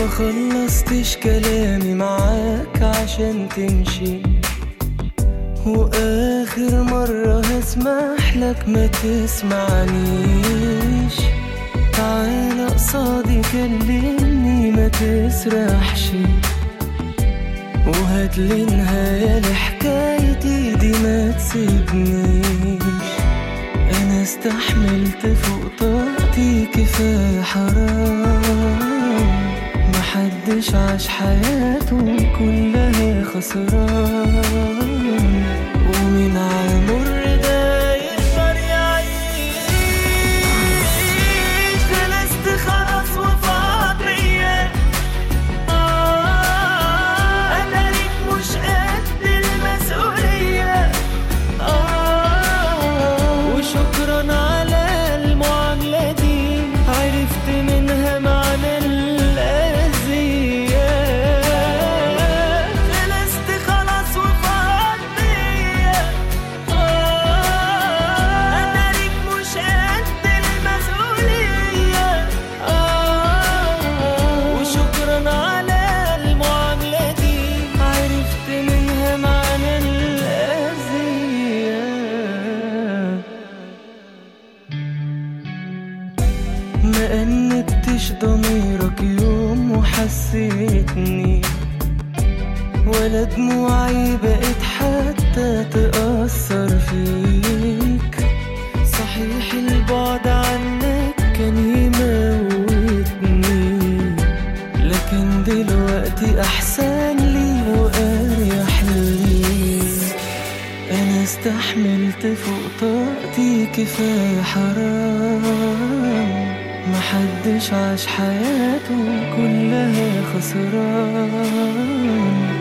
ما خلصتش كلامي معاك عشان تمشي واخر مرة هسمح لك ما تسمعنيش تعال قصادي كلمني ما تسرحش وهاتلي نهاية لحكايتي دي ما تسيبنيش انا استحملت فوق طاقتي كفاية حرام محدش عاش حياته كلها خسران ومين عالمر ده يقدر يعيش جلست خلاص وفاض بيا أنا ليك مش قد المسؤولية وشكرا على المعاملة دي عرفت منها معنى الأذية جلست خلاص وفاض بيا أنا ليك مش قد المسؤولية وشكرا على المعاملة دي عرفت منها معنى الأذية ما أنبتش ضميرك يوم وحسيتني ولا دموعي بقت حتى تأثر فيك صحيح البعد عنك كان يموتني لكن دلوقتي أحسن لي وأريح لي أنا استحملت فوق طاقتي كفاية حرام محدش عاش حياته كلها خسران